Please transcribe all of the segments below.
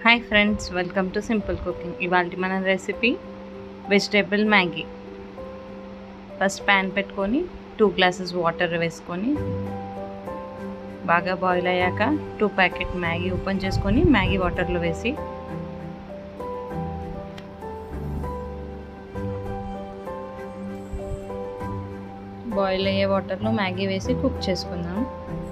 hi friends welcome to simple cooking ఇవాళ మన recipe vegetable Maggi first pan పెట్టుకొని two glasses water వేసుకొని బాగా బాయిల్ అయ్యాక టూ ప్యాకెట్ మ్యాగీ ఓపెన్ చేసుకొని మ్యాగీ వాటర్లో వేసి బాయిల్ అయ్యే వాటర్లో మ్యాగీ వేసి కుక్ చేసుకుందాం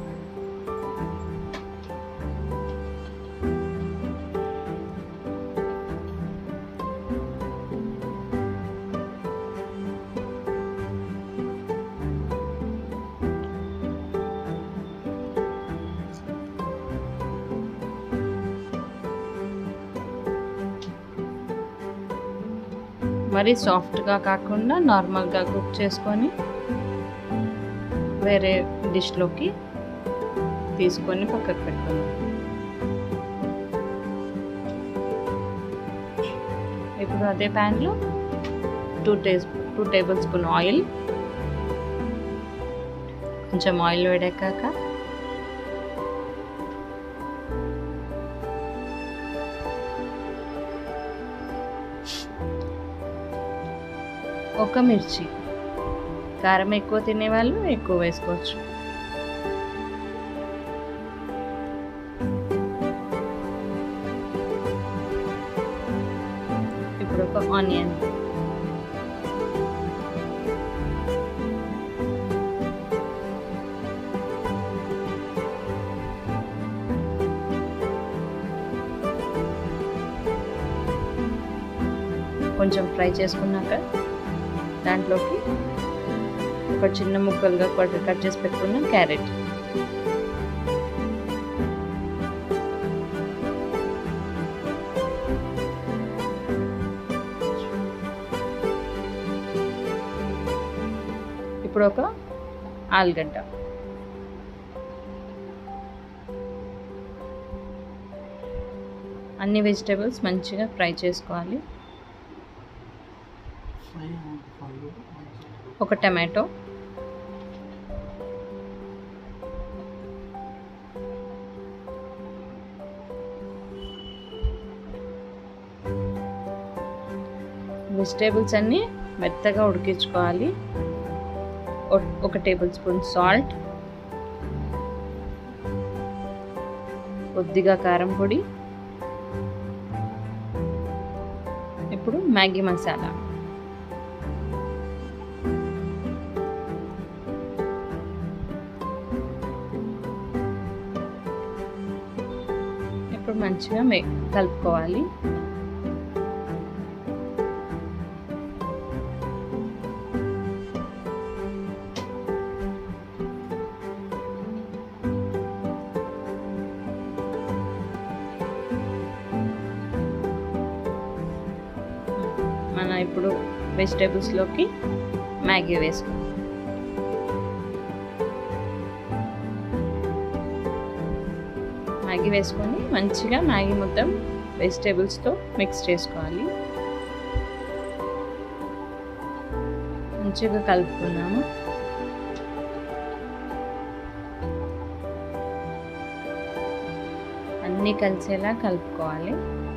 మరి సాఫ్ట్గా కాకుండా నార్మల్గా కుక్ చేసుకొని వేరే డిష్లోకి తీసుకొని పక్కకు పెట్టుకుందాం ఇప్పుడు అదే ప్యాన్లో టూ టే టూ టేబుల్ స్పూన్ ఆయిల్ కొంచెం ఆయిల్ వేడెక్కాక ఒక మిర్చి కారం ఎక్కువ తినేవాళ్ళు ఎక్కువ వేసుకోవచ్చు ఇప్పుడు ఒక ఆనియన్ కొంచెం ఫ్రై చేసుకున్నాక దాంట్లోకి ఒక చిన్న ముక్కలుగా కట్ చేసి పెట్టుకున్న క్యారెట్ ఇప్పుడు ఒక ఆలుగడ్డ అన్ని వెజిటేబుల్స్ మంచిగా ఫ్రై చేసుకోవాలి ఒక టమాటో వెజిటేబుల్స్ అన్నీ మెత్తగా ఉడికించుకోవాలి ఒక టేబుల్ స్పూన్ సాల్ట్ కొద్దిగా కారం పొడి ఇప్పుడు మ్యాగీ మసాలా ఇప్పుడు మంచిగా మే కలుపుకోవాలి మన ఇప్పుడు వెజిటేబుల్స్లోకి మ్యాగీ వేసుకో మ్యాగీ వేసుకొని మంచిగా మ్యాగీ మొత్తం వెజిటేబుల్స్తో మిక్స్ చేసుకోవాలి మంచిగా కలుపుకున్నాము అన్నీ కలిసేలా కలుపుకోవాలి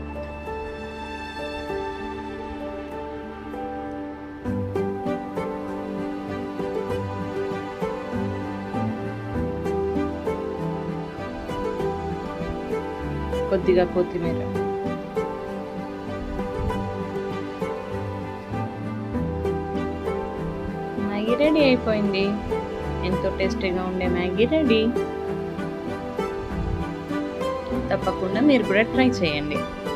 కొద్దిగా కొత్తిమీర మ్యాగీ రెడీ అయిపోయింది ఎంతో టేస్టీగా ఉండే మ్యాగీ రెడీ తప్పకుండా మీరు కూడా ట్రై చేయండి